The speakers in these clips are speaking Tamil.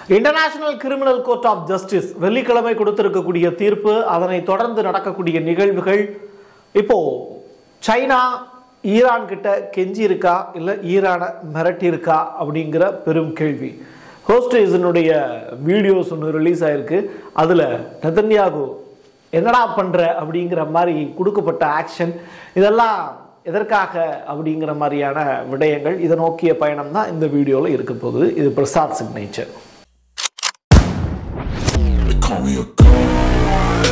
International criminal court of justice வெள்ளிக்கிழமை கொடுத்திருக்கக்கூடிய தீர்ப்பு அதனை தொடர்ந்து நடக்கக்கூடிய நிகழ்வுகள் இப்போ சைனா ஈரான் கிட்ட கெஞ்சி இருக்கா இல்லை ஈரானை மிரட்டி இருக்கா அப்படிங்கிற பெரும் கேள்வி ஹோஸ்டேஸினுடைய வீடியோஸ் ஒன்று ரிலீஸ் ஆயிருக்கு அதில் நெதன்யாகு என்னடா பண்ற அப்படிங்கிற மாதிரி கொடுக்கப்பட்ட ஆக்ஷன் இதெல்லாம் எதற்காக அப்படிங்கிற மாதிரியான விடயங்கள் இதை நோக்கிய பயணம் தான் இந்த வீடியோவில் இருக்க போகுது இது Prasad signature They call me a god.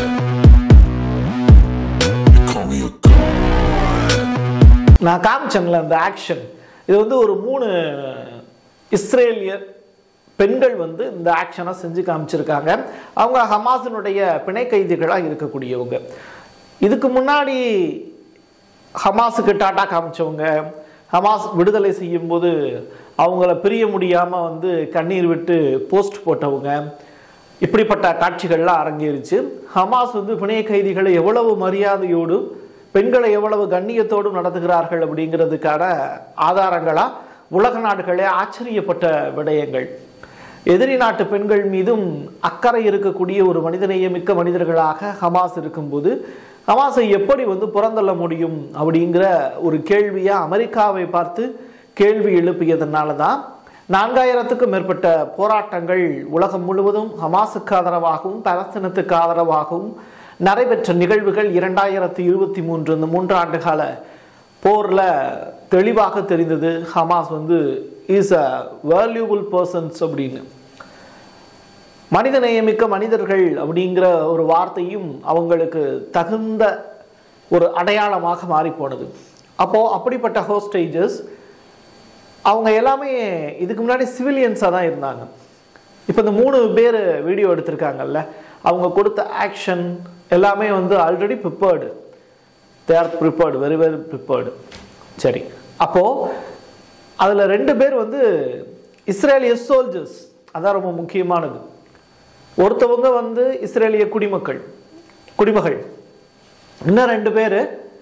They call me a god. நான் காமிச்சேன்ல அந்த ஆக்ஷன் இது வந்து ஒரு மூணு இஸ்ரேலியர் பெண்கள் வந்து இந்த ஆக்ஷனை செஞ்சு காமிச்சிருக்காங்க அவங்க ஹமாஸினுடைய பிணை கைதிகளாக இருக்கக்கூடியவங்க இதுக்கு முன்னாடி ஹமாஸுக்கு டாட்டா காமிச்சவங்க ஹமாஸ் விடுதலை செய்யும்போது அவங்கள பிரிய முடியாமல் வந்து கண்ணீர் விட்டு போஸ்ட் போட்டவங்க இப்படிப்பட்ட காட்சிகள்லாம் அரங்கேறிச்சு ஹமாஸ் வந்து பிணைய கைதிகளை எவ்வளவு மரியாதையோடு பெண்களை எவ்வளவு கண்ணியத்தோடும் நடத்துகிறார்கள் அப்படிங்கிறதுக்கான ஆதாரங்களா உலக நாடுகளே ஆச்சரியப்பட்ட விடயங்கள் எதிரி நாட்டு பெண்கள் மீதும் அக்கறை இருக்கக்கூடிய ஒரு மனிதநேயமிக்க மனிதர்களாக ஹமாஸ் இருக்கும்போது ஹமாஸை எப்படி வந்து புறந்தள்ள முடியும் அப்படிங்கிற ஒரு கேள்வியை அமெரிக்காவை பார்த்து கேள்வி எழுப்பியதுனால தான் நான்காயிரத்துக்கும் மேற்பட்ட போராட்டங்கள் உலகம் முழுவதும் ஹமாஸுக்கு ஆதரவாகவும் பலஸ்தீனத்துக்கு ஆதரவாகவும் நடைபெற்ற நிகழ்வுகள் இரண்டாயிரத்தி இருபத்தி மூன்று இந்த மூன்று ஆண்டு கால போரில் தெளிவாக தெரிந்தது ஹமாஸ் வந்து இஸ் அ வேல்யூபிள் பர்சன்ஸ் அப்படின்னு மனிதநேயமிக்க மனிதர்கள் அப்படிங்கிற ஒரு வார்த்தையும் அவங்களுக்கு தகுந்த ஒரு அடையாளமாக மாறி போனது அப்போது அப்படிப்பட்ட ஹோஸ்டேஜஸ் அவங்க எல்லாமே இதுக்கு முன்னாடி சிவிலியன்ஸாக தான் இருந்தாங்க இப்போ இந்த மூணு பேர் வீடியோ எடுத்திருக்காங்கல்ல அவங்க கொடுத்த ஆக்ஷன் எல்லாமே வந்து already prepared they are prepared very very prepared சரி அப்போது அதில் ரெண்டு பேர் வந்து இஸ்ரேலிய சோல்ஜர்ஸ் அதான் ரொம்ப முக்கியமானது ஒருத்தவங்க வந்து இஸ்ரேலிய குடிமக்கள் குடிமகள் இன்னும் ரெண்டு பேர்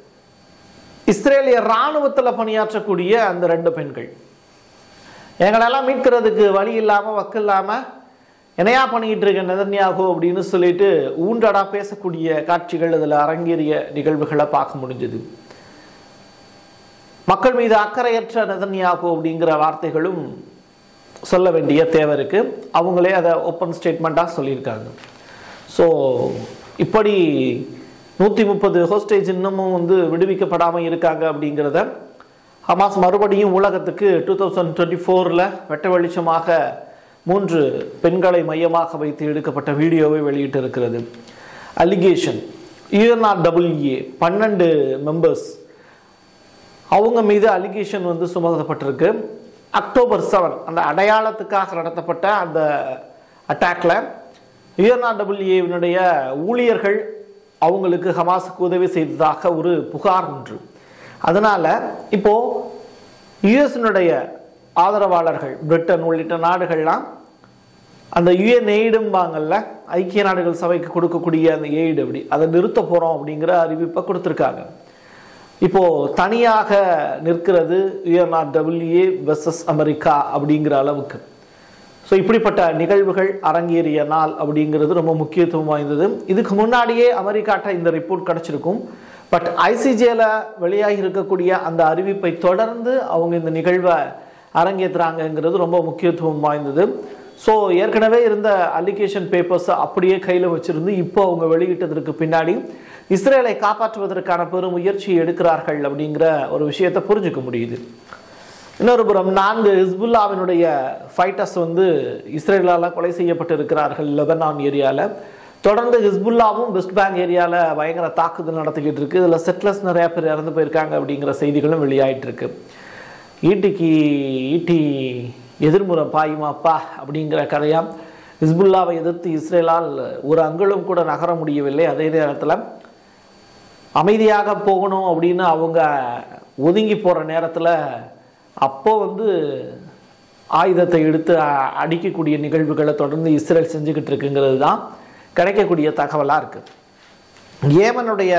இஸ்ரேலிய இராணுவத்தில் பணியாற்றக்கூடிய அந்த ரெண்டு பெண்கள் எங்களெல்லாம் மீட்கிறதுக்கு வழி இல்லாமல் வக்கு இல்லாமல் என்னையா பண்ணிக்கிட்டு இருக்க நெதன்யாகு அப்படின்னு சொல்லிட்டு ஊண்டடா பேசக்கூடிய காட்சிகள் அதில் அரங்கேறிய நிகழ்வுகளை பார்க்க முடிஞ்சது மக்கள் மீது அக்கறையற்ற நெதன்யாகு அப்படிங்கிற வார்த்தைகளும் சொல்ல வேண்டிய தேவை இருக்கு அவங்களே அதை ஓப்பன் ஸ்டேட்மெண்ட்டாக சொல்லியிருக்காங்க ஸோ இப்படி நூற்றி முப்பது ஹோஸ்டேஜ் இன்னமும் வந்து விடுவிக்கப்படாமல் இருக்காங்க அப்படிங்கிறத ஹமாஸ் மறுபடியும் உலகத்துக்கு டூ தௌசண்ட் டுவெண்ட்டி ஃபோரில் வெட்ட வெளிச்சமாக மூன்று பெண்களை மையமாக வைத்து எடுக்கப்பட்ட வீடியோவை வெளியிட்டு இருக்கிறது அலிகேஷன் யூஎன்ஆர்டபிள்யூஏ பன்னெண்டு மெம்பர்ஸ் அவங்க மீது அலிகேஷன் வந்து சுமத்தப்பட்டிருக்கு அக்டோபர் செவன் அந்த அடையாளத்துக்காக நடத்தப்பட்ட அந்த அட்டாக்ல யுஎன்ஆர்டபிள்யூஏவினுடைய ஊழியர்கள் அவங்களுக்கு ஹமாஸுக்கு உதவி செய்ததாக ஒரு புகார் ஒன்று அதனால இப்போ யுஎஸ்னுடைய ஆதரவாளர்கள் பிரிட்டன் உள்ளிட்ட நாடுகள்லாம் அந்த யுஎன் எய்டும்பாங்கல்ல ஐக்கிய நாடுகள் சபைக்கு கொடுக்கக்கூடிய அந்த எய்டு அப்படி அதை நிறுத்த போகிறோம் அப்படிங்கிற அறிவிப்பை கொடுத்துருக்காங்க இப்போ தனியாக நிற்கிறது யுஎன்ஆர்டபிள்யூஏ வெர்சஸ் அமெரிக்கா அப்படிங்கிற அளவுக்கு ஸோ இப்படிப்பட்ட நிகழ்வுகள் அரங்கேறிய நாள் அப்படிங்கிறது ரொம்ப முக்கியத்துவம் வாய்ந்தது இதுக்கு முன்னாடியே அமெரிக்காட்ட இந்த ரிப்போர்ட் கிடச்சிருக்கும் பட் ஐசிஜேல வெளியாகி இருக்கக்கூடிய அந்த அறிவிப்பை தொடர்ந்து அவங்க இந்த நிகழ்வை அரங்கேற்றுறாங்கங்கிறது ரொம்ப முக்கியத்துவம் வாய்ந்தது ஸோ ஏற்கனவே இருந்த அலிகேஷன் பேப்பர்ஸை அப்படியே கையில் வச்சிருந்து இப்போ அவங்க வெளியிட்டதற்கு பின்னாடி இஸ்ரேலை காப்பாற்றுவதற்கான பெரும் முயற்சியை எடுக்கிறார்கள் அப்படிங்கிற ஒரு விஷயத்தை புரிஞ்சுக்க முடியுது இன்னொரு புறம் நான்கு ஹிஸ்புல்லாவினுடைய ஃபைட்டர்ஸ் வந்து இஸ்ரேலால் கொலை செய்யப்பட்டு இருக்கிறார்கள் லெபனான் ஏரியாவில் தொடர்ந்து ஹிஸ்புல்லாவும் வெஸ்ட் பேங்க் ஏரியாவில் பயங்கர தாக்குதல் நடத்திக்கிட்டு இருக்கு இதில் செட்லர்ஸ் நிறையா பேர் இறந்து போயிருக்காங்க அப்படிங்கிற செய்திகளும் வெளியாயிட்டு இருக்கு ஈட்டிக்கு ஈட்டி எதிர்முறை பாயுமாப்பா அப்படிங்கிற கதையாம் ஹிஸ்புல்லாவை எதிர்த்து இஸ்ரேலால் ஒரு அங்குலம் கூட நகர முடியவில்லை அதே நேரத்தில் அமைதியாக போகணும் அப்படின்னு அவங்க ஒதுங்கி போகிற நேரத்தில் அப்போ வந்து ஆயுதத்தை எடுத்து அ- அடிக்கக்கூடிய நிகழ்வுகளை தொடர்ந்து இஸ்ரேல் செஞ்சுக்கிட்டு இருக்குங்கிறது தான் கிடைக்கக்கூடிய தகவலாக இருக்குது ஏமனுடைய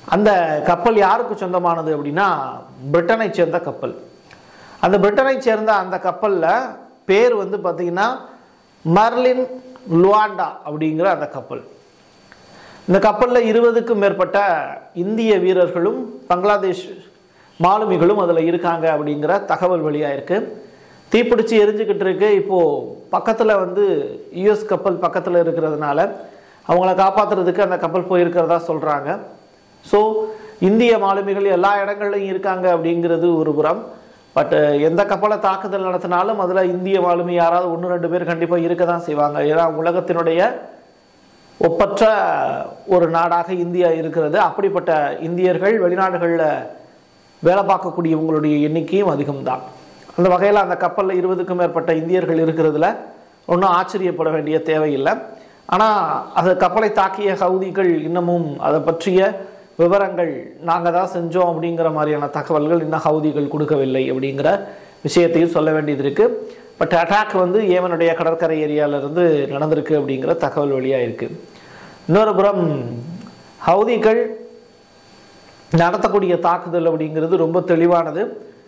அந்த கப்பல் யாருக்கு சொந்தமானது அப்படின்னா பிரிட்டனை சேர்ந்த கப்பல் அந்த பிரிட்டனை சேர்ந்த அந்த கப்பலில் பேர் வந்து பார்த்தீங்கன்னா மர்லின் லுவாண்டா அப்படிங்கிற அந்த கப்பல் இந்த கப்பலில் இருபதுக்கும் மேற்பட்ட இந்திய வீரர்களும் பங்களாதேஷ் மாலுமிகளும் அதில் இருக்காங்க அப்படிங்கிற தகவல் வெளியாக இருக்கு தீப்பிடிச்சு எரிஞ்சுக்கிட்டு இருக்கு இப்போது பக்கத்தில் வந்து யுஎஸ் கப்பல் பக்கத்தில் இருக்கிறதுனால அவங்கள காப்பாற்றுறதுக்கு அந்த கப்பல் போயிருக்கிறதா சொல்கிறாங்க ஸோ இந்திய மாலுமிகள் எல்லா இடங்கள்லையும் இருக்காங்க அப்படிங்கிறது ஒரு புறம் பட் எந்த கப்பலை தாக்குதல் நடத்தினாலும் அதில் இந்திய மாலுமி யாராவது ஒன்று ரெண்டு பேர் கண்டிப்பாக இருக்க தான் செய்வாங்க ஏன்னா உலகத்தினுடைய ஒப்பற்ற ஒரு நாடாக இந்தியா இருக்கிறது அப்படிப்பட்ட இந்தியர்கள் வெளிநாடுகளில் வேலை பார்க்கக்கூடியவங்களுடைய எண்ணிக்கையும் அதிகம்தான் அந்த வகையில் அந்த கப்பலில் இருபதுக்கும் மேற்பட்ட இந்தியர்கள் இருக்கிறதுல ஒன்றும் ஆச்சரியப்பட வேண்டிய தேவையில்லை ஆனால் அது கப்பலை தாக்கிய ஹவுதிகள் இன்னமும் அதை பற்றிய விவரங்கள் நாங்கள் தான் செஞ்சோம் அப்படிங்கிற மாதிரியான தகவல்கள் இன்னும் ஹவுதிகள் கொடுக்கவில்லை அப்படிங்கிற விஷயத்தையும் சொல்ல வேண்டியது இருக்குது பட் அட்டாக் வந்து ஏமனுடைய கடற்கரை ஏரியாவிலிருந்து நடந்திருக்கு அப்படிங்கிற தகவல் வெளியாக இருக்குது இன்னொரு புறம் ஹவுதிகள் நடத்தக்கூடிய தாக்குதல் அப்படிங்கிறது ரொம்ப தெளிவானது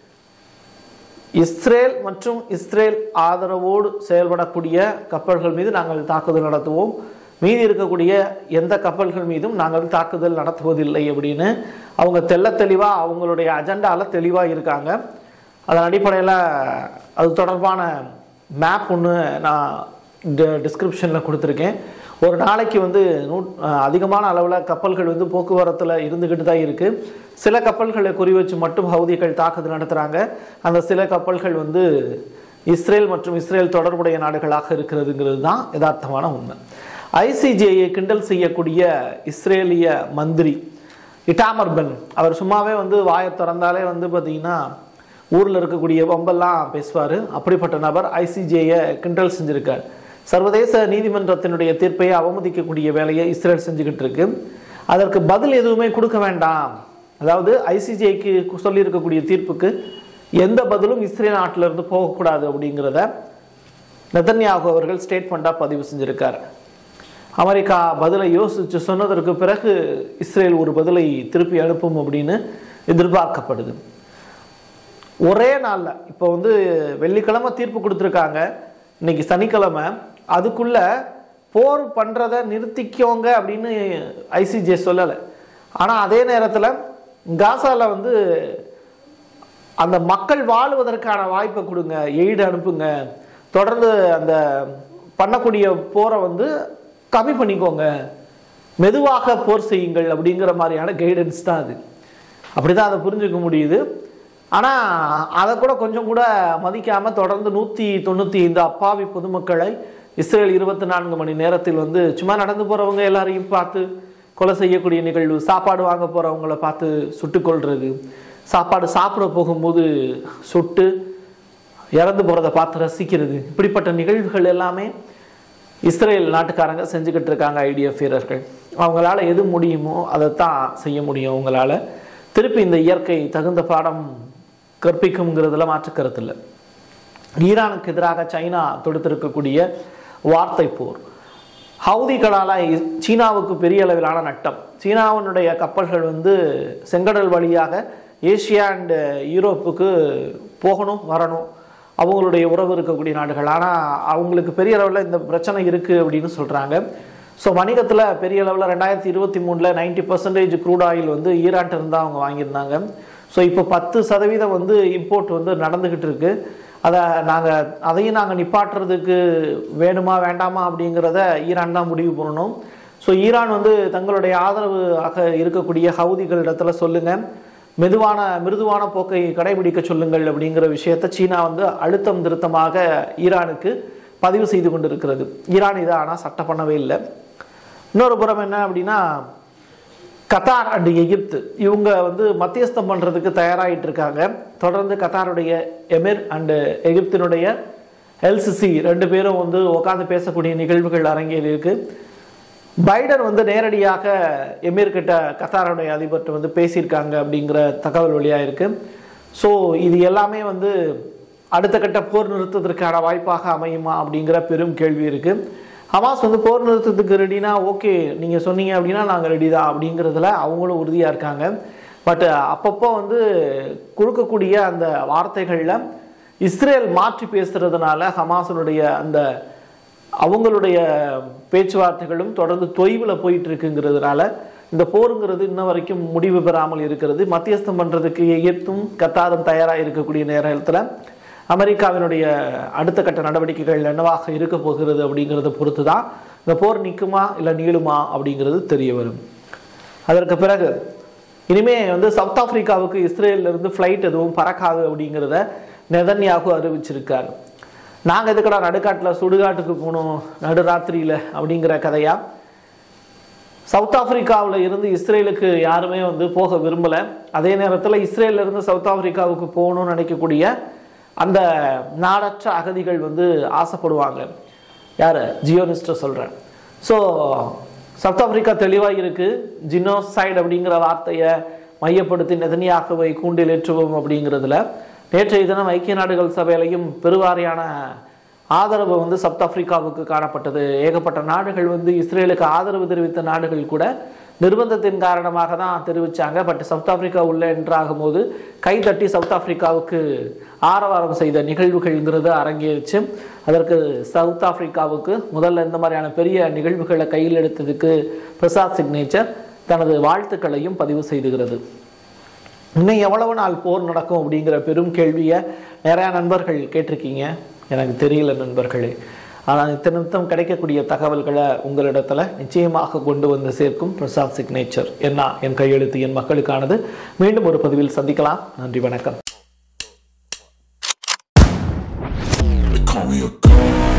இஸ்ரேல் மற்றும் இஸ்ரேல் ஆதரவோடு செயல்படக்கூடிய கப்பல்கள் மீது நாங்கள் தாக்குதல் நடத்துவோம் மீதி இருக்கக்கூடிய எந்த கப்பல்கள் மீதும் நாங்கள் தாக்குதல் நடத்துவதில்லை அப்படின்னு அவங்க தெள்ள தெளிவாக அவங்களுடைய அஜெண்டாவில் தெளிவாக இருக்காங்க அதன் அடிப்படையில் அது தொடர்பான மேப் ஒன்று நான் டிஸ்கிரிப்ஷனில் கொடுத்துருக்கேன் ஒரு நாளைக்கு வந்து நூ அதிகமான அளவில் கப்பல்கள் வந்து போக்குவரத்தில் இருந்துக்கிட்டு தான் இருக்குது சில கப்பல்களை குறி வச்சு மட்டும் ஹவுதிகள் தாக்குதல் நடத்துகிறாங்க அந்த சில கப்பல்கள் வந்து இஸ்ரேல் மற்றும் இஸ்ரேல் தொடர்புடைய நாடுகளாக இருக்கிறதுங்கிறது தான் யதார்த்தமான உண்மை ஐசிஜேயை கிண்டல் செய்யக்கூடிய இஸ்ரேலிய மந்திரி இட்டாமர் பென் அவர் சும்மாவே வந்து வாயை திறந்தாலே வந்து பார்த்தீங்கன்னா ஊரில் இருக்கக்கூடிய வம்பெல்லாம் பேசுவார் அப்படிப்பட்ட நபர் ஐசிஜேயை கிண்டல் செஞ்சுருக்கார் சர்வதேச நீதிமன்றத்தினுடைய தீர்ப்பை அவமதிக்கக்கூடிய வேலையை இஸ்ரேல் செஞ்சுக்கிட்டு இருக்கு அதற்கு பதில் எதுவுமே கொடுக்க வேண்டாம் அதாவது ஐசிஜேக்கு சொல்லியிருக்கக்கூடிய தீர்ப்புக்கு எந்த பதிலும் இஸ்ரேல் நாட்டிலிருந்து போகக்கூடாது அப்படிங்கிறத நெதன்யாகு அவர்கள் ஸ்டேட்மெண்ட்டாக பதிவு செஞ்சிருக்கார் அமெரிக்கா பதிலை யோசித்து சொன்னதற்கு பிறகு இஸ்ரேல் ஒரு பதிலை திருப்பி அனுப்பும் அப்படின்னு எதிர்பார்க்கப்படுது ஒரே நாளில் இப்போ வந்து வெள்ளிக்கிழமை தீர்ப்பு கொடுத்துருக்காங்க இன்னைக்கு சனிக்கிழமை அதுக்குள்ள போர் பண்ணுறதை நிறுத்திக்கோங்க அப்படின்னு ஐசிஜே சொல்லலை ஆனால் அதே நேரத்தில் காசாவில் வந்து அந்த மக்கள் வாழுவதற்கான வாய்ப்பை கொடுங்க எய்டு அனுப்புங்க தொடர்ந்து அந்த பண்ணக்கூடிய போரை வந்து கம்மி பண்ணிக்கோங்க மெதுவாக போர் செய்யுங்கள் அப்படிங்கிற மாதிரியான கைடன்ஸ் தான் அது அப்படி தான் அதை புரிஞ்சுக்க முடியுது ஆனால் அதை கூட கொஞ்சம் கூட மதிக்காமல் தொடர்ந்து நூற்றி தொண்ணூற்றி ஐந்து அப்பாவி பொதுமக்களை இஸ்ரேல் இருபத்தி நான்கு மணி நேரத்தில் வந்து சும்மா நடந்து போகிறவங்க எல்லாரையும் பார்த்து கொலை செய்யக்கூடிய நிகழ்வு சாப்பாடு வாங்க போகிறவங்கள பார்த்து சுட்டுக்கொள்வது சாப்பாடு சாப்பிட போகும்போது சுட்டு இறந்து போகிறத பார்த்து ரசிக்கிறது இப்படிப்பட்ட நிகழ்வுகள் எல்லாமே இஸ்ரேல் நாட்டுக்காரங்க செஞ்சுக்கிட்டு இருக்காங்க ஐடிஎஃப் வீரர்கள் அவங்களால எது முடியுமோ அதை தான் செய்ய முடியும் அவங்களால திருப்பி இந்த இயற்கை தகுந்த பாடம் கற்பிக்குங்கிறதுல மாற்று கருத்து இல்லை ஈரானுக்கு எதிராக சைனா தொடுத்திருக்கக்கூடிய வார்த்தை போர் ஹவுதிகளால் சீனாவுக்கு பெரிய அளவிலான நட்டம் சீனாவினுடைய கப்பல்கள் வந்து செங்கடல் வழியாக ஏசியா அண்ட் யூரோப்புக்கு போகணும் வரணும் அவங்களுடைய உறவு இருக்கக்கூடிய நாடுகள் ஆனால் அவங்களுக்கு பெரிய அளவில் இந்த பிரச்சனை இருக்குது அப்படின்னு சொல்கிறாங்க ஸோ வணிகத்தில் பெரிய அளவில் ரெண்டாயிரத்தி இருபத்தி மூணில் நைன்டி பர்சன்டேஜ் க்ரூட் ஆயில் வந்து ஈரான்ட்டு இருந்தால் அவங்க வாங்கியிருந்தாங்க ஸோ இப்போ பத்து சதவீதம் வந்து இம்போர்ட் வந்து நடந்துக்கிட்டு இருக்கு அதை நாங்கள் அதையும் நாங்கள் நிப்பாட்டுறதுக்கு வேணுமா வேண்டாமா அப்படிங்கிறத ஈரான் தான் முடிவு பண்ணணும் ஸோ ஈரான் வந்து தங்களுடைய ஆதரவு ஆக இருக்கக்கூடிய ஹவுதிகள் இடத்துல சொல்லுங்கள் மெதுவான மிருதுவான போக்கை கடைபிடிக்க சொல்லுங்கள் அப்படிங்கிற விஷயத்த சீனா வந்து அழுத்தம் திருத்தமாக ஈரானுக்கு பதிவு செய்து கொண்டிருக்கிறது ஈரான் இதை ஆனால் சட்டை பண்ணவே இல்லை இன்னொரு புறம் என்ன அப்படின்னா கத்தார் அண்ட் எகிப்து இவங்க வந்து மத்தியஸ்தம் பண்ணுறதுக்கு தயாராகிட்டு இருக்காங்க தொடர்ந்து கத்தாருடைய எமிர் அண்டு எகிப்தினுடைய எல்சிசி ரெண்டு பேரும் வந்து உட்காந்து பேசக்கூடிய நிகழ்வுகள் அரங்கேறி இருக்கு பைடன் வந்து நேரடியாக எமிர் கிட்ட கத்தாருடைய அதிபர்கிட்ட வந்து பேசியிருக்காங்க அப்படிங்கிற தகவல் வழியாக இருக்கு ஸோ இது எல்லாமே வந்து அடுத்த கட்ட போர் நிறுத்தத்திற்கான வாய்ப்பாக அமையுமா அப்படிங்கிற பெரும் கேள்வி இருக்கு ஹமாஸ் வந்து போர் நிறுத்தத்துக்கு ரெடினா ஓகே நீங்கள் சொன்னீங்க அப்படின்னா நாங்கள் ரெடி தான் அப்படிங்கிறதுல அவங்களும் உறுதியாக இருக்காங்க பட் அப்பப்போ வந்து கொடுக்கக்கூடிய அந்த வார்த்தைகளில் இஸ்ரேல் மாற்றி பேசுறதுனால ஹமாஸினுடைய அந்த அவங்களுடைய பேச்சுவார்த்தைகளும் தொடர்ந்து தொய்வில் போயிட்டு இருக்குங்கிறதுனால இந்த போருங்கிறது இன்ன வரைக்கும் முடிவு பெறாமல் இருக்கிறது மத்தியஸ்தம் பண்ணுறதுக்கு எகிப்தும் கத்தாரும் தயாராக இருக்கக்கூடிய நேரத்தில் அமெரிக்காவினுடைய அடுத்த கட்ட நடவடிக்கைகள் என்னவாக இருக்க போகிறது அப்படிங்கிறத பொறுத்து தான் இந்த போர் நிற்குமா இல்லை நீளுமா அப்படிங்கிறது தெரிய வரும் அதற்கு பிறகு இனிமே வந்து சவுத் ஆப்பிரிக்காவுக்கு இஸ்ரேல்ல இருந்து ஃப்ளைட் எதுவும் பறக்காது அப்படிங்கிறத நெதன்யாகு அறிவிச்சிருக்காரு நாங்கள் எதுக்கடா நடுக்காட்டில் சுடுகாட்டுக்கு போகணும் நடுராத்திரியில் அப்படிங்கிற கதையா சவுத் ஆப்பிரிக்காவில் இருந்து இஸ்ரேலுக்கு யாருமே வந்து போக விரும்பலை அதே நேரத்தில் இஸ்ரேல்ல இருந்து சவுத் ஆப்பிரிக்காவுக்கு போகணும்னு நினைக்கக்கூடிய அந்த நாடற்ற அகதிகள் வந்து ஆசைப்படுவாங்க யார் ஜியோனிஸ்ட்டை சொல்கிறேன் ஸோ சவுத் ஆப்பிரிக்கா தெளிவாக இருக்குது ஜினோசைடு அப்படிங்கிற வார்த்தையை மையப்படுத்தி நெதனியாகவை கூண்டில் ஏற்றுவோம் அப்படிங்கிறதுல நேற்றைய தினம் ஐக்கிய நாடுகள் சபையிலையும் பெருவாரியான ஆதரவு வந்து சவுத் ஆப்பிரிக்காவுக்கு காணப்பட்டது ஏகப்பட்ட நாடுகள் வந்து இஸ்ரேலுக்கு ஆதரவு தெரிவித்த நாடுகள் கூட நிர்பந்தத்தின் காரணமாக தான் தெரிவித்தாங்க பட் சவுத் ஆப்பிரிக்கா உள்ள என்றாகும் போது கை தட்டி சவுத் ஆப்பிரிக்காவுக்கு ஆரவாரம் செய்த நிகழ்வுகள்ங்கிறது அரங்கேறிச்சு அதற்கு சவுத் ஆப்பிரிக்காவுக்கு முதல்ல இந்த மாதிரியான பெரிய நிகழ்வுகளை கையில் எடுத்ததுக்கு பிரசாத் சிக்னேச்சர் தனது வாழ்த்துக்களையும் பதிவு செய்துகிறது இன்னும் எவ்வளவு நாள் போர் நடக்கும் அப்படிங்கிற பெரும் கேள்வியை நிறையா நண்பர்கள் கேட்டிருக்கீங்க எனக்கு தெரியல நண்பர்களே ஆனால் நித்தம் கிடைக்கக்கூடிய தகவல்களை உங்களிடத்துல நிச்சயமாக கொண்டு வந்து சேர்க்கும் பிரசாத் சிக்னேச்சர் என்ன என் கையெழுத்து என் மக்களுக்கானது மீண்டும் ஒரு பதிவில் சந்திக்கலாம் நன்றி வணக்கம் They call me a god.